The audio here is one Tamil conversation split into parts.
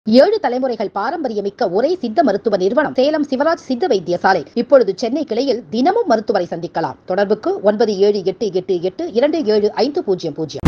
ஏழு தலைமுறைகள் பாரம்பரியமிக்க ஒரே சித்த மருத்துவ நிறுவனம் சேலம் சிவராஜ் சித்த வைத்தியசாலை இப்பொழுது சென்னை கிளையில் தினமும் மருத்துவரை சந்திக்கலாம் தொடர்புக்கு ஒன்பது ஏழு எட்டு எட்டு எட்டு இரண்டு ஏழு ஐந்து பூஜ்ஜியம் பூஜ்ஜியம்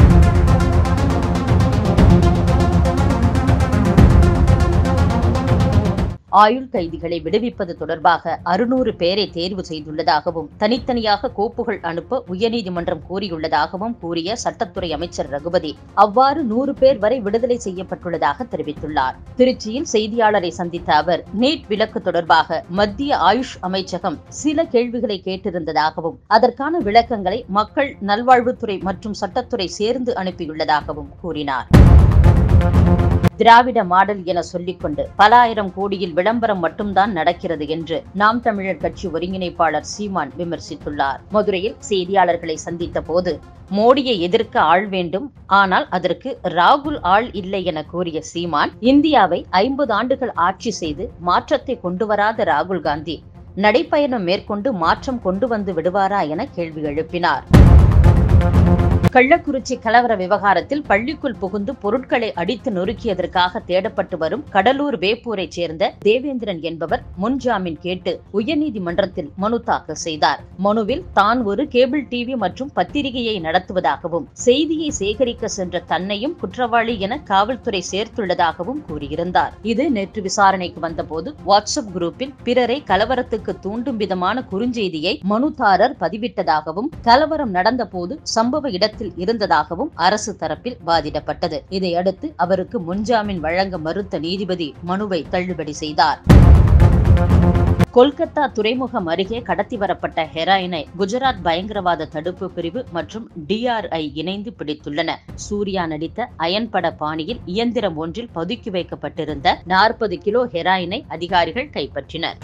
ஆயுள் கைதிகளை விடுவிப்பது தொடர்பாக அறுநூறு பேரை தேர்வு செய்துள்ளதாகவும் தனித்தனியாக கோப்புகள் அனுப்ப உயர்நீதிமன்றம் கூறியுள்ளதாகவும் கூறிய சட்டத்துறை அமைச்சர் ரகுபதி அவ்வாறு நூறு பேர் வரை விடுதலை செய்யப்பட்டுள்ளதாக தெரிவித்துள்ளார் திருச்சியில் செய்தியாளரை சந்தித்த அவர் நீட் விலக்கு தொடர்பாக மத்திய ஆயுஷ் அமைச்சகம் சில கேள்விகளை கேட்டிருந்ததாகவும் அதற்கான விளக்கங்களை மக்கள் நல்வாழ்வுத்துறை மற்றும் சட்டத்துறை சேர்ந்து அனுப்பியுள்ளதாகவும் கூறினார் திராவிட மாடல் என சொல்லிக்கொண்டு பல ஆயிரம் கோடியில் விளம்பரம் மட்டும்தான் நடக்கிறது என்று நாம் தமிழர் கட்சி ஒருங்கிணைப்பாளர் சீமான் விமர்சித்துள்ளார் மதுரையில் செய்தியாளர்களை சந்தித்த போது மோடியை எதிர்க்க ஆள் வேண்டும் ஆனால் அதற்கு ராகுல் ஆள் இல்லை என கூறிய சீமான் இந்தியாவை ஐம்பது ஆண்டுகள் ஆட்சி செய்து மாற்றத்தை கொண்டு வராத ராகுல் காந்தி நடைப்பயணம் மேற்கொண்டு மாற்றம் கொண்டு வந்து விடுவாரா என கேள்வி எழுப்பினார் கள்ளக்குறிச்சி கலவர விவகாரத்தில் பள்ளிக்குள் புகுந்து பொருட்களை அடித்து நொறுக்கியதற்காக தேடப்பட்டு வரும் கடலூர் வேப்பூரைச் சேர்ந்த தேவேந்திரன் என்பவர் முன்ஜாமீன் கேட்டு உயர்நீதிமன்றத்தில் மனு தாக்கல் செய்தார் மனுவில் தான் ஒரு கேபிள் டிவி மற்றும் பத்திரிகையை நடத்துவதாகவும் செய்தியை சேகரிக்க சென்ற தன்னையும் குற்றவாளி என காவல்துறை சேர்த்துள்ளதாகவும் கூறியிருந்தார் இது நேற்று விசாரணைக்கு வந்தபோது வாட்ஸ்அப் குரூப்பில் பிறரை கலவரத்துக்கு தூண்டும் விதமான குறுஞ்செய்தியை மனுதாரர் பதிவிட்டதாகவும் கலவரம் நடந்தபோது சம்பவ இடத்தில் இருந்ததாகவும் அரசு தரப்பில் வாதிடப்பட்டது இதையடுத்து அவருக்கு முன்ஜாமீன் வழங்க மறுத்த நீதிபதி மனுவை தள்ளுபடி செய்தார் கொல்கத்தா துறைமுகம் அருகே கடத்தி வரப்பட்ட ஹெராயினை குஜராத் பயங்கரவாத தடுப்பு பிரிவு மற்றும் டிஆர்ஐ இணைந்து பிடித்துள்ளன சூர்யா நடித்த அயன் பட பாணியில் இயந்திரம் ஒன்றில் பதுக்கி வைக்கப்பட்டிருந்த நாற்பது கிலோ ஹெராயினை அதிகாரிகள் கைப்பற்றினர்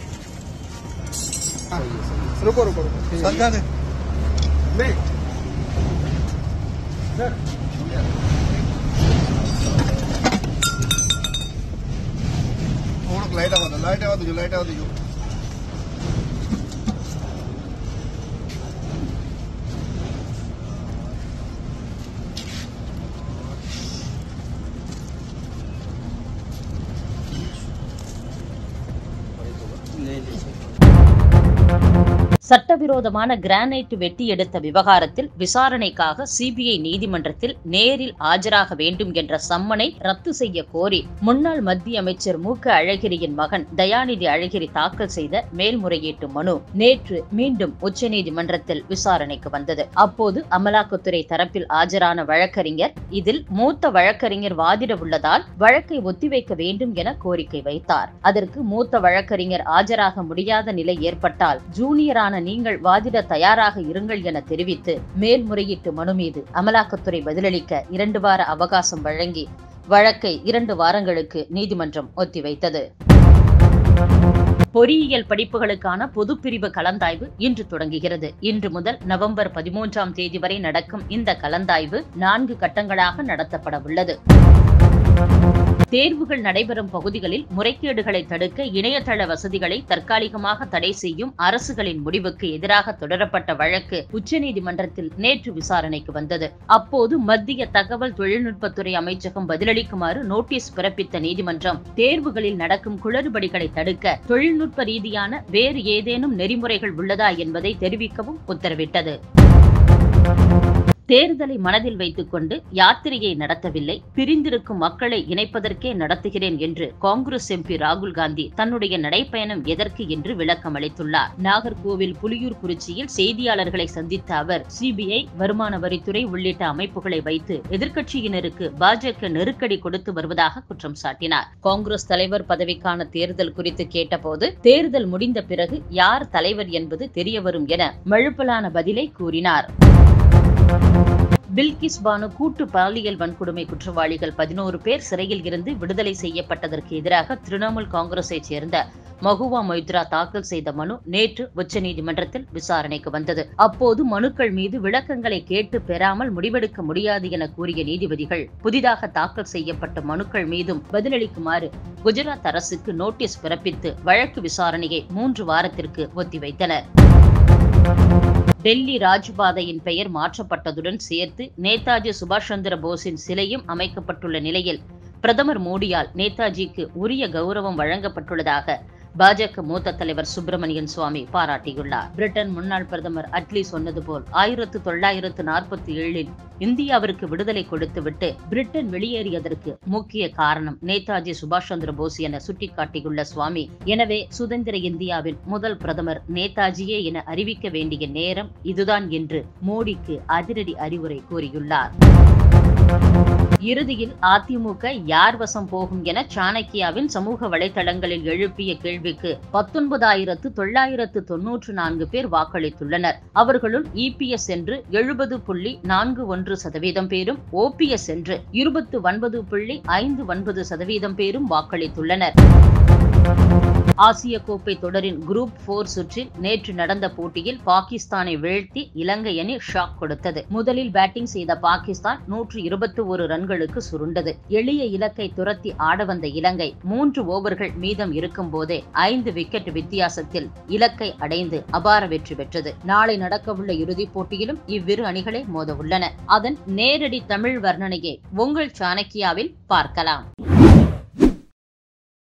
रुको रुको रुको सरकार ने नहीं થોડોક લાઈટ આવવા દો લાઈટ આવવા દેજો લાઈટ આવવા દેજો சட்டவிரோதமான கிரானைட் வெட்டி எடுத்த விவகாரத்தில் விசாரணைக்காக சிபிஐ நீதிமன்றத்தில் நேரில் ஆஜராக வேண்டும் என்ற சம்மனை ரத்து செய்ய கோரி முன்னாள் மத்திய அமைச்சர் மு க அழகிரியின் மகன் தயாநிதி அழகிரி தாக்கல் செய்த மேல்முறையீட்டு மனு நேற்று மீண்டும் உச்சநீதிமன்றத்தில் விசாரணைக்கு வந்தது அப்போது அமலாக்கத்துறை தரப்பில் ஆஜரான வழக்கறிஞர் இதில் மூத்த வழக்கறிஞர் வாதிட உள்ளதால் வழக்கை ஒத்திவைக்க வேண்டும் என கோரிக்கை வைத்தார் அதற்கு மூத்த வழக்கறிஞர் ஆஜராக முடியாத நிலை ஏற்பட்டால் ஜூனியரான நீங்கள் வாதிட தயாராக இருங்கள் என தெரிவித்து மேல்முறையீட்டு மனு மீது அமலாக்கத்துறை பதிலளிக்க இரண்டு வார அவகாசம் வழங்கி வழக்கை இரண்டு வாரங்களுக்கு நீதிமன்றம் ஒத்திவைத்தது பொறியியல் படிப்புகளுக்கான பொதுப்பிரிவு கலந்தாய்வு இன்று தொடங்குகிறது இன்று முதல் நவம்பர் பதிமூன்றாம் தேதி வரை நடக்கும் இந்த கலந்தாய்வு நான்கு கட்டங்களாக நடத்தப்பட உள்ளது தேர்வுகள் நடைபெறும் பகுதிகளில் முறைகேடுகளை தடுக்க இணையதள வசதிகளை தற்காலிகமாக தடை செய்யும் அரசுகளின் முடிவுக்கு எதிராக தொடரப்பட்ட வழக்கு உச்சநீதிமன்றத்தில் நேற்று விசாரணைக்கு வந்தது அப்போது மத்திய தகவல் தொழில்நுட்பத்துறை அமைச்சகம் பதிலளிக்குமாறு நோட்டீஸ் பிறப்பித்த நீதிமன்றம் தேர்வுகளில் நடக்கும் குளறுபடிகளை தடுக்க தொழில்நுட்ப ரீதியான வேறு ஏதேனும் நெறிமுறைகள் உள்ளதா என்பதை தெரிவிக்கவும் உத்தரவிட்டது தேர்தலை மனதில் வைத்துக் கொண்டு யாத்திரையை நடத்தவில்லை பிரிந்திருக்கும் மக்களை இணைப்பதற்கே நடத்துகிறேன் என்று காங்கிரஸ் எம்பி ராகுல் காந்தி தன்னுடைய நடைப்பயணம் எதற்கு என்று விளக்கம் அளித்துள்ளார் நாகர்கோவில் புலியூர் குறிச்சியில் செய்தியாளர்களை சந்தித்த அவர் சிபிஐ வருமான வரித்துறை உள்ளிட்ட அமைப்புகளை வைத்து எதிர்க்கட்சியினருக்கு பாஜக நெருக்கடி கொடுத்து வருவதாக குற்றம் சாட்டினார் காங்கிரஸ் தலைவர் பதவிக்கான தேர்தல் குறித்து கேட்டபோது தேர்தல் முடிந்த பிறகு யார் தலைவர் என்பது தெரியவரும் என மழுப்பலான பதிலை கூறினார் பில்கிஸ் பானு கூட்டு பாலியல் வன்கொடுமை குற்றவாளிகள் பதினோரு பேர் சிறையில் இருந்து விடுதலை செய்யப்பட்டதற்கு எதிராக திரிணாமுல் காங்கிரஸைச் சேர்ந்த மகுவா மொய்த்ரா தாக்கல் செய்த மனு நேற்று உச்சநீதிமன்றத்தில் விசாரணைக்கு வந்தது அப்போது மனுக்கள் மீது விளக்கங்களை கேட்டு பெறாமல் முடிவெடுக்க முடியாது என கூறிய நீதிபதிகள் புதிதாக தாக்கல் செய்யப்பட்ட மனுக்கள் மீதும் பதிலளிக்குமாறு குஜராத் அரசுக்கு நோட்டீஸ் பிறப்பித்து வழக்கு விசாரணையை மூன்று வாரத்திற்கு ஒத்திவைத்தனர் டெல்லி ராஜ்பாதையின் பெயர் மாற்றப்பட்டதுடன் சேர்த்து நேதாஜி சுபாஷ் சந்திர போஸின் சிலையும் அமைக்கப்பட்டுள்ள நிலையில் பிரதமர் மோடியால் நேதாஜிக்கு உரிய கௌரவம் வழங்கப்பட்டுள்ளதாக பாஜக மூத்த தலைவர் சுப்பிரமணியன் சுவாமி பாராட்டியுள்ளார் பிரிட்டன் முன்னாள் பிரதமர் அட்லி சொன்னது போல் ஆயிரத்து தொள்ளாயிரத்து நாற்பத்தி ஏழில் இந்தியாவிற்கு விடுதலை கொடுத்துவிட்டு பிரிட்டன் வெளியேறியதற்கு முக்கிய காரணம் நேதாஜி சுபாஷ் சந்திர போஸ் என சுட்டிக்காட்டியுள்ள சுவாமி எனவே சுதந்திர இந்தியாவின் முதல் பிரதமர் நேதாஜியே என அறிவிக்க வேண்டிய நேரம் இதுதான் என்று மோடிக்கு அதிரடி அறிவுரை கூறியுள்ளார் இறுதியில் அதிமுக யார் வசம் போகும் என சாணக்கியாவின் சமூக வலைதளங்களில் எழுப்பிய கேள்விக்கு பத்தொன்பதாயிரத்து தொள்ளாயிரத்து தொன்னூற்று நான்கு பேர் வாக்களித்துள்ளனர் அவர்களுள் இபிஎஸ் என்று எழுபது புள்ளி நான்கு ஒன்று சதவீதம் பேரும் ஓபிஎஸ் என்று இருபத்து ஒன்பது புள்ளி ஐந்து ஒன்பது சதவீதம் பேரும் வாக்களித்துள்ளனர் ஆசிய கோப்பை தொடரின் குரூப் போர் சுற்றில் நேற்று நடந்த போட்டியில் பாகிஸ்தானை வீழ்த்தி இலங்கை அணி ஷாக் கொடுத்தது முதலில் பேட்டிங் செய்த பாகிஸ்தான் நூற்று இருபத்தி ஒரு ரன்களுக்கு சுருண்டது எளிய இலக்கை துரத்தி ஆட வந்த இலங்கை மூன்று ஓவர்கள் மீதம் இருக்கும் போதே ஐந்து விக்கெட் வித்தியாசத்தில் இலக்கை அடைந்து அபார வெற்றி பெற்றது நாளை நடக்கவுள்ள இறுதிப் போட்டியிலும் இவ்விரு அணிகளே மோத உள்ளன அதன் நேரடி தமிழ் வர்ணனையை உங்கள் சாணக்கியாவில் பார்க்கலாம்